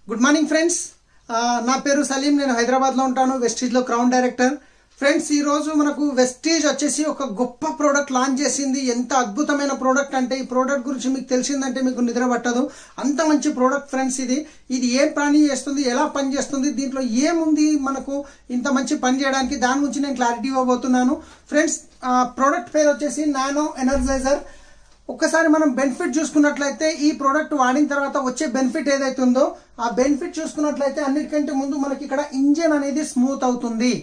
good morning friends ఆ, నా పేరు సలీం నేను హైదరాబాద్లో ఉంటాను వెస్టీజ్లో క్రౌన్ డైరెక్టర్ ఫ్రెండ్స్ ఈ రోజు మనకు వెస్టీజ్ వచ్చేసి ఒక గొప్ప ప్రోడక్ట్ లాంచ్ చేసింది ఎంత అద్భుతమైన ప్రోడక్ట్ అంటే ఈ ప్రోడక్ట్ గురించి మీకు తెలిసిందంటే మీకు నిద్ర పట్టదు అంత మంచి ప్రోడక్ట్ ఫ్రెండ్స్ ఇది ఇది ఏ పని చేస్తుంది ఎలా పని చేస్తుంది దీంట్లో ఏముంది మనకు ఇంత మంచి పని చేయడానికి దాని గురించి నేను క్లారిటీ ఇవ్వబోతున్నాను ఫ్రెండ్స్ ప్రోడక్ట్ పేరు వచ్చేసి నానో ఎనర్జైజర్ ఒక్కసారి మనం బెనిఫిట్ చూసుకున్నట్లయితే ఈ ప్రోడక్ట్ వాడిన తర్వాత వచ్చే బెనిఫిట్ ఏదైతే ఉందో ఆ బెనిఫిట్ చూసుకున్నట్లయితే అన్నిటికంటే ముందు మనకి ఇక్కడ ఇంజన్ అనేది స్మూత్ అవుతుంది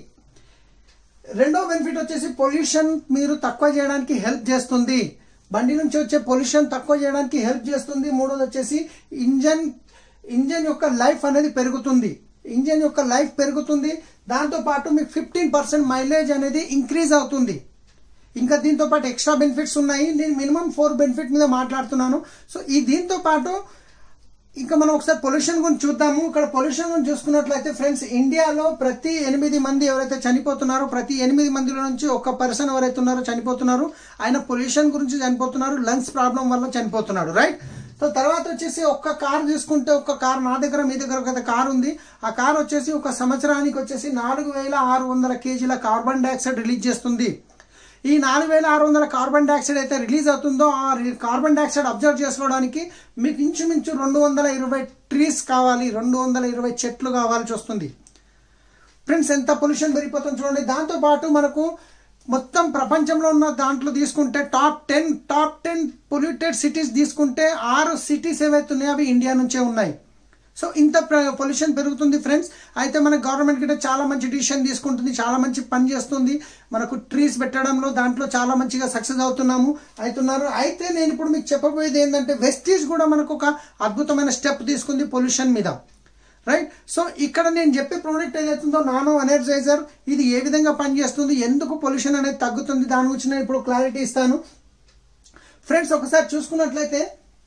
రెండో బెనిఫిట్ వచ్చేసి పొల్యూషన్ మీరు తక్కువ చేయడానికి హెల్ప్ చేస్తుంది బండి నుంచి వచ్చే పొల్యూషన్ తక్కువ చేయడానికి హెల్ప్ చేస్తుంది మూడోది వచ్చేసి ఇంజన్ ఇంజన్ యొక్క లైఫ్ అనేది పెరుగుతుంది ఇంజన్ యొక్క లైఫ్ పెరుగుతుంది దాంతో పాటు మీకు ఫిఫ్టీన్ పర్సెంట్ మైలేజ్ అనేది ఇంక్రీజ్ అవుతుంది ఇంకా దీంతో పాటు ఎక్స్ట్రా బెనిఫిట్స్ ఉన్నాయి నేను మినిమం ఫోర్ బెనిఫిట్ మీద మాట్లాడుతున్నాను సో ఈ దీంతో పాటు ఇంకా మనం ఒకసారి పొల్యూషన్ గురించి చూద్దాము ఇక్కడ పొల్యూషన్ గురించి చూసుకున్నట్లయితే ఫ్రెండ్స్ ఇండియాలో ప్రతి ఎనిమిది మంది ఎవరైతే చనిపోతున్నారో ప్రతి ఎనిమిది మందిలో నుంచి ఒక పర్సన్ ఎవరైతే ఉన్నారో చనిపోతున్నారు ఆయన పొల్యూషన్ గురించి చనిపోతున్నారు లంగ్స్ ప్రాబ్లం వల్ల చనిపోతున్నాడు రైట్ సో తర్వాత వచ్చేసి ఒక్క కార్ తీసుకుంటే ఒక్క కార్ నా దగ్గర మీ దగ్గర ఒక కార్ ఉంది ఆ కార్ వచ్చేసి ఒక సంవత్సరానికి వచ్చేసి నాలుగు వేల ఆరు వందల కేజీల కార్బన్ డైఆక్సైడ్ రిలీజ్ చేస్తుంది ఈ నాలుగు వేల ఆరు వందల కార్బన్ డైఆక్సైడ్ అయితే రిలీజ్ అవుతుందో ఆ రి- కార్బన్ డైఆక్సైడ్ అబ్జర్వ్ చేసుకోవడానికి మీకు ఇంచుమించు రెండు వందల ఇరవై ట్రీస్ కావాలి రెండు వందల ఇరవై చెట్లు కావాల్సి వస్తుంది ఫ్రెండ్స్ ఎంత పొల్యూషన్ పెరిగిపోతుంది చూడండి దాంతో పాటు మనకు మొత్తం ప్రపంచంలో ఉన్న దాంట్లో తీసుకుంటే top ten top ten polluted cities తీసుకుంటే ఆరు సిటీస్ ఏవైతే ఉన్నాయో అవి ఇండియా నుంచే ఉన్నాయి సో ఇంత పొల్యూషన్ పెరుగుతుంది ఫ్రెండ్స్ అయితే మన గవర్నమెంట్ గిట్ట చాలా మంచి డిసిషన్ తీసుకుంటుంది చాలా మంచి పని చేస్తుంది మనకు ట్రీస్ పెట్టడంలో దాంట్లో చాలా మంచిగా సక్సెస్ అవుతున్నాము అవుతున్నారు అయితే నేను ఇప్పుడు మీకు చెప్పబోయేది ఏంటంటే వెస్టీజ్ కూడా మనకు ఒక అద్భుతమైన స్టెప్ తీసుకుంది పొల్యూషన్ మీద రైట్ సో ఇక్కడ నేను చెప్పే ప్రోడక్ట్ ఏదైతుందో నానో ఎనర్జైజర్ ఇది ఏ విధంగా పనిచేస్తుంది ఎందుకు పొల్యూషన్ అనేది తగ్గుతుంది దాని గురించి నేను ఇప్పుడు క్లారిటీ ఇస్తాను ఫ్రెండ్స్ ఒకసారి చూసుకున్నట్లయితే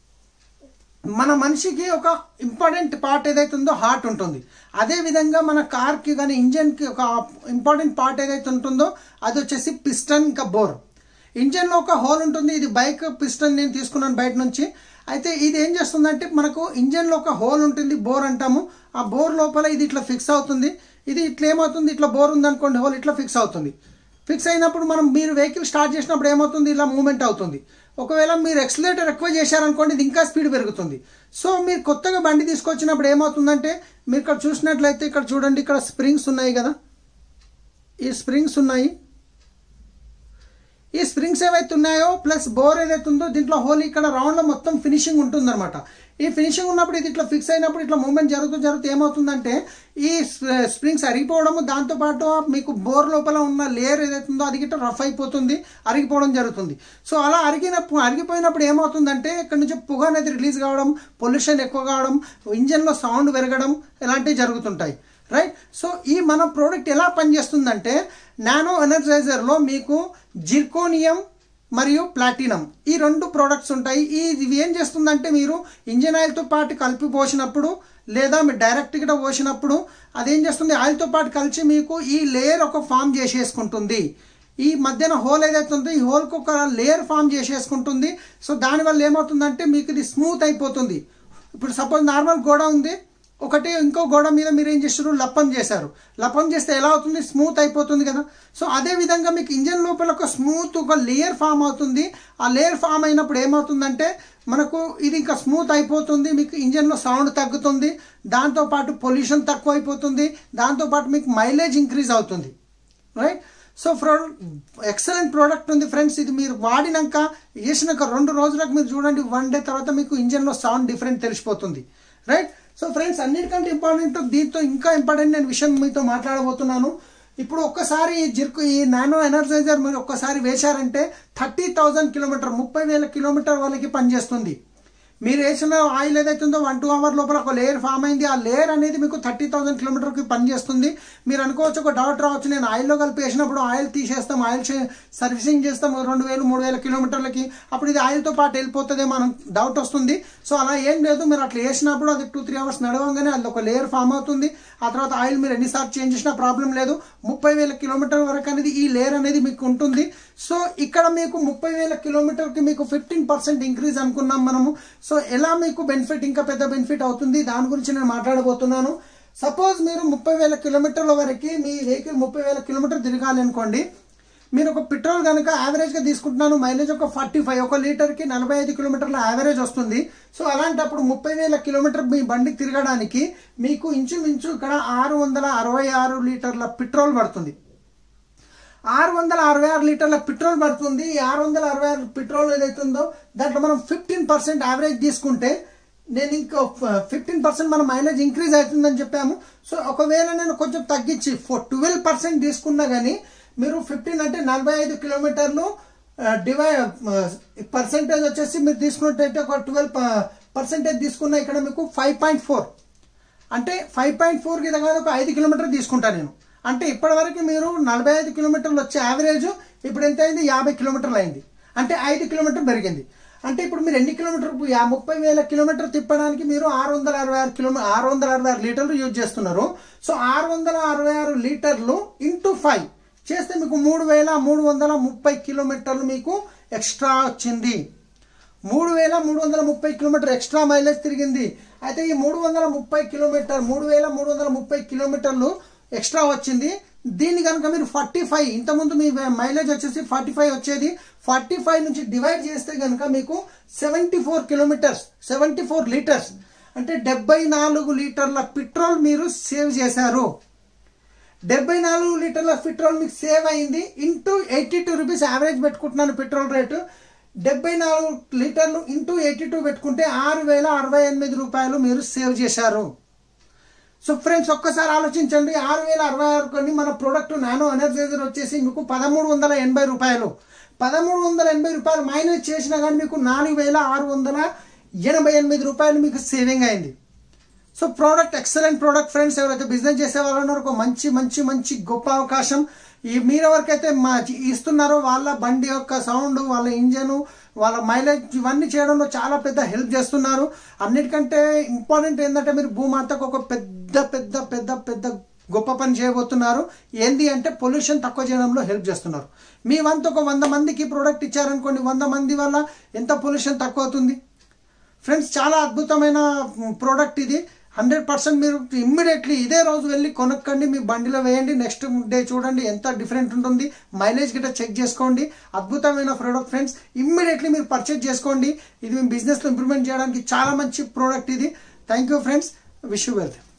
మన మనిషికి ఒక ఇంపార్టెంట్ పార్ట్ ఏదైతే ఉందో హార్ట్ ఉంటుంది అదే విధంగా మన కార్కి కానీ ఇంజన్కి ఒక ఇంపార్టెంట్ పార్ట్ ఏదైతే ఉంటుందో అది వచ్చేసి పిస్టన్ ఇంకా బోర్ ఇంజన్లో ఒక హోల్ ఉంటుంది ఇది బైక్ పిస్టన్ నేను తీసుకున్నాను బయట నుంచి అయితే ఇది ఏం చేస్తుందంటే మనకు ఇంజన్లో ఒక హోల్ ఉంటుంది బోర్ అంటాము ఆ బోర్ లోపల ఇది ఇట్లా ఫిక్స్ అవుతుంది ఇది ఇట్లా ఏమవుతుంది ఇట్లా బోర్ ఉందనుకోండి హోల్ ఇట్లా ఫిక్స్ అవుతుంది ఫిక్స్ అయినప్పుడు మనం మీరు వెహికల్ స్టార్ట్ చేసినప్పుడు ఏమవుతుంది ఇలా మూమెంట్ అవుతుంది ఒకవేళ మీరు ఎక్సలేటర్ ఎక్కువ చేశారనుకోండి ఇది ఇంకా స్పీడ్ పెరుగుతుంది సో మీరు కొత్తగా బండి తీసుకొచ్చినప్పుడు ఏమవుతుందంటే మీరు ఇక్కడ చూసినట్లయితే ఇక్కడ చూడండి ఇక్కడ స్ప్రింగ్స్ ఉన్నాయి కదా ఈ స్ప్రింగ్స్ ఉన్నాయి ఈ స్ప్రింగ్స్ ఏవైతే ఉన్నాయో ప్లస్ బోర్ ఏదైతే ఉందో దీంట్లో హోల్ ఇక్కడ రౌండ్లో మొత్తం ఫినిషింగ్ ఉంటుందన్నమాట ఈ ఫినిషింగ్ ఉన్నప్పుడు ఇది ఇట్లా ఫిక్స్ అయినప్పుడు ఇట్లా మూమెంట్ జరుగుతూ జరుగుతూ ఏమవుతుందంటే ఈ స్ప్రింగ్స్ అరిగిపోవడము దాంతోపాటు మీకు బోర్ లోపల ఉన్న లేయర్ ఏదైతే ఉందో అది గిట్ట రఫ్ అయిపోతుంది అరిగిపోవడం జరుగుతుంది సో అలా అరిగినప్పుడు అరిగిపోయినప్పుడు ఏమవుతుందంటే ఇక్కడ నుంచి పొగ అనేది రిలీజ్ కావడం పొల్యూషన్ ఎక్కువ కావడం ఇంజన్లో సౌండ్ పెరగడం ఇలాంటివి జరుగుతుంటాయి రైట్ సో ఈ మన ప్రోడక్ట్ ఎలా పనిచేస్తుందంటే నానో ఎనర్జైజర్లో మీకు జిర్కోనియం మరియు ప్లాటినం ఈ రెండు ప్రోడక్ట్స్ ఉంటాయి ఈ ఇవి ఏం చేస్తుందంటే మీరు ఇంజిన్ ఆయిల్తో పాటు కలిపి పోసినప్పుడు లేదా మీరు డైరెక్ట్గా పోసినప్పుడు అదేం చేస్తుంది ఆయిల్తో పాటు కలిసి మీకు ఈ లేయర్ ఒక ఫామ్ చేసేసుకుంటుంది ఈ మధ్యన హోల్ ఏదైతే ఉందో ఈ హోల్కి ఒక లేయర్ ఫామ్ చేసేసుకుంటుంది సో దానివల్ల ఏమవుతుందంటే మీకు ఇది స్మూత్ అయిపోతుంది ఇప్పుడు సపోజ్ నార్మల్ గోడ ఉంది ఒకటి ఇంకో గోడ మీద మీరు ఏం చేస్తారు లప్పం చేశారు లప్పం చేస్తే ఎలా అవుతుంది స్మూత్ అయిపోతుంది కదా సో అదే విధంగా మీకు ఇంజన్ లోపల ఒక స్మూత్ ఒక లేయర్ ఫామ్ అవుతుంది ఆ లేయర్ ఫామ్ అయినప్పుడు ఏమవుతుందంటే మనకు ఇది ఇంకా స్మూత్ అయిపోతుంది మీకు ఇంజన్లో సౌండ్ తగ్గుతుంది దాంతోపాటు పొల్యూషన్ తక్కువ అయిపోతుంది దాంతోపాటు మీకు మైలేజ్ ఇంక్రీజ్ అవుతుంది రైట్ సో ఫ్రో ఎక్సలెంట్ ప్రోడక్ట్ ఉంది ఫ్రెండ్స్ ఇది మీరు వాడినాక వేసినాక రెండు రోజులకు మీరు చూడండి వన్ డే తర్వాత మీకు ఇంజన్లో సౌండ్ డిఫరెంట్ తెలిసిపోతుంది రైట్ సో ఫ్రెండ్స్ అన్నిటికంటే ఇంపార్టెంట్ దీంతో ఇంకా ఇంపార్టెంట్ నేను విషయం మీతో మాట్లాడబోతున్నాను ఇప్పుడు ఒక్కసారి ఈ జిర్కు ఈ నానో ఎనర్జైజర్ మీరు ఒక్కసారి వేశారంటే థర్టీ థౌజండ్ కిలోమీటర్ ముప్పై వేల కిలోమీటర్ వాళ్ళకి పనిచేస్తుంది మీరు వేసిన ఆయిల్ ఏదైతే ఉందో వన్ టూ అవర్ లోపల ఒక లేయర్ ఫామ్ అయింది ఆ లేయర్ అనేది మీకు థర్టీ థౌసండ్ కిలోమీటర్కి పనిచేస్తుంది మీరు అనుకోవచ్చు ఒక డౌట్ రావచ్చు నేను ఆయిల్లో కలిపి వేసినప్పుడు ఆయిల్ తీసేస్తాం ఆయిల్ సర్వీసింగ్ చేస్తాం రెండు వేలు మూడు వేల కిలోమీటర్లకి అప్పుడు ఇది ఆయిల్తో పాటు వెళ్ళిపోతుంది మనం డౌట్ వస్తుంది సో అలా ఏం లేదు మీరు అట్లా వేసినప్పుడు అది టూ త్రీ అవర్స్ నడవంగానే అది ఒక లేయర్ ఫామ్ అవుతుంది ఆ తర్వాత ఆయిల్ మీరు ఎన్నిసార్లు చేంజ్ చేసినా ప్రాబ్లం లేదు ముప్పై వేల కిలోమీటర్ వరకు అనేది ఈ లేయర్ అనేది మీకు ఉంటుంది సో ఇక్కడ మీకు ముప్పై వేల కిలోమీటర్కి మీకు ఫిఫ్టీన్ పర్సెంట్ ఇంక్రీజ్ అనుకున్నాం మనము సో ఎలా మీకు బెనిఫిట్ ఇంకా పెద్ద బెనిఫిట్ అవుతుంది దాని గురించి నేను మాట్లాడబోతున్నాను సపోజ్ మీరు ముప్పై వేల కిలోమీటర్ల వరకు మీ వెహికల్ ముప్పై వేల కిలోమీటర్ తిరగాలి అనుకోండి మీరు ఒక పెట్రోల్ కనుక యావరేజ్గా తీసుకుంటున్నాను మైలేజ్ ఒక ఫార్టీ ఫైవ్ ఒక లీటర్కి నలభై ఐదు కిలోమీటర్ల యావరేజ్ వస్తుంది సో అలాంటప్పుడు ముప్పై వేల కిలోమీటర్ మీ బండి తిరగడానికి మీకు ఇంచుమించు ఇక్కడ ఆరు వందల అరవై ఆరు లీటర్ల పెట్రోల్ పడుతుంది ఆరు వందల అరవై ఆరు లీటర్ల పెట్రోల్ పడుతుంది ఈ ఆరు వందల అరవై ఆరు పెట్రోల్ ఏదైతుందో దాంట్లో మనం ఫిఫ్టీన్ పర్సెంట్ యావరేజ్ తీసుకుంటే నేను ఇంకా ఫిఫ్టీన్ పర్సెంట్ మన మైలేజ్ ఇంక్రీజ్ అవుతుందని చెప్పాము సో ఒకవేళ నేను కొంచెం తగ్గించి ఫోర్ ట్వెల్వ్ పర్సెంట్ తీసుకున్నా కానీ మీరు ఫిఫ్టీన్ అంటే నలభై ఐదు కిలోమీటర్లు డివై పర్సెంటేజ్ వచ్చేసి మీరు తీసుకున్నట్టయితే ఒక ట్వెల్వ్ పర్సెంటేజ్ తీసుకున్న ఇక్కడ మీకు ఫైవ్ పాయింట్ ఫోర్ అంటే ఫైవ్ పాయింట్ ఫోర్ కింద కాదు ఒక ఐదు కిలోమీటర్ తీసుకుంటాను నేను అంటే ఇప్పటివరకు మీరు నలభై ఐదు కిలోమీటర్లు వచ్చే యావరేజ్ ఇప్పుడు ఎంత అయింది యాభై కిలోమీటర్లు అయింది అంటే ఐదు కిలోమీటర్ పెరిగింది అంటే ఇప్పుడు మీరు ఎన్ని కిలోమీటర్ యా- ముప్పై వేల కిలోమీటర్ తిప్పడానికి మీరు ఆరు వందల అరవై ఆరు కిలోమీటర్ ఆరు వందల అరవై ఆరు లీటర్లు యూజ్ చేస్తున్నారు సో ఆరు వందల అరవై ఆరు లీటర్లు ఇంటూ ఫైవ్ చేస్తే మీకు మూడు వేల మూడు వందల ముప్పై కిలోమీటర్లు మీకు ఎక్స్ట్రా వచ్చింది మూడు వేల మూడు వందల ముప్పై కిలోమీటర్ ఎక్స్ట్రా మైలేజ్ తిరిగింది అయితే ఈ మూడు వందల ముప్పై కిలోమీటర్ మూడు వేల మూడు వందల ముప్పై కిలోమీటర్లు ఎక్స్ట్రా వచ్చింది దీన్ని కనుక మీరు ఫార్టీ ఫైవ్ ఇంతకుముందు మీ మైలేజ్ వచ్చేసి ఫార్టీ ఫైవ్ వచ్చేది ఫార్టీ ఫైవ్ నుంచి డివైడ్ చేస్తే కనుక మీకు seventy four kilometres seventy four litres అంటే డెబ్బై నాలుగు లీటర్ల పెట్రోల్ మీరు సేవ్ చేశారు డెబ్బై నాలుగు లీటర్ల పెట్రోల్ మీకు సేవ్ అయింది into eighty two rupees average పెట్టుకుంటున్నాను పెట్రోల్ రేటు డెబ్బై నాలుగు లీటర్లు ఇంటూ ఎయిటీ టూ పెట్టుకుంటే ఆరు వేల అరవై ఎనిమిది రూపాయలు మీరు సేవ్ చేశారు సో ఫ్రెండ్స్ ఒక్కసారి ఆలోచించండి ఆరు వేల అరవై ఆరు కొన్ని మన ప్రోడక్ట్ నానో ఎనర్జైజర్ వచ్చేసి మీకు పదమూడు వందల ఎనభై రూపాయలు పదమూడు వందల ఎనభై రూపాయలు మైనస్ చేసినా కానీ మీకు నాలుగు వేల ఆరు వందల ఎనభై ఎనిమిది రూపాయలు మీకు సేవింగ్ అయింది so product excellent product friends ఎవరైతే బిజినెస్ చేసే వాళ్ళు ఉన్నారో ఒక మంచి మంచి మంచి గొప్ప అవకాశం ఈ మీరు ఎవరికైతే మా ఇస్తున్నారో వాళ్ళ బండి యొక్క సౌండ్ వాళ్ళ ఇంజన్ వాళ్ళ మైలేజ్ ఇవన్నీ చేయడంలో చాలా పెద్ద హెల్ప్ చేస్తున్నారు అన్నిటికంటే ఇంపార్టెంట్ ఏంటంటే మీరు భూమాతకు ఒక పెద్ద పెద్ద పెద్ద పెద్ద గొప్ప పని చేయబోతున్నారు ఏంది అంటే పొల్యూషన్ తక్కువ చేయడంలో హెల్ప్ చేస్తున్నారు మీ వంతు ఒక వంద మందికి ప్రోడక్ట్ ఇచ్చారనుకోండి వంద మంది వల్ల ఎంత పొల్యూషన్ తక్కువ అవుతుంది ఫ్రెండ్స్ చాలా అద్భుతమైన ప్రోడక్ట్ ఇది హండ్రెడ్ పర్సెంట్ మీరు ఇమ్మీడియట్లీ ఇదే రోజు వెళ్ళి కొనుక్కండి మీ బండిలో వేయండి నెక్స్ట్ డే చూడండి ఎంత డిఫరెంట్ ఉంటుంది మైలేజ్ గిట్ట చెక్ చేసుకోండి అద్భుతమైన ప్రోడక్ట్ ఫ్రెండ్స్ ఇమ్మీడియట్లీ మీరు పర్చేజ్ చేసుకోండి ఇది మీ బిజినెస్లో ఇంప్రూవ్మెంట్ చేయడానికి చాలా మంచి ప్రోడక్ట్ ఇది thank you friends wish you wealth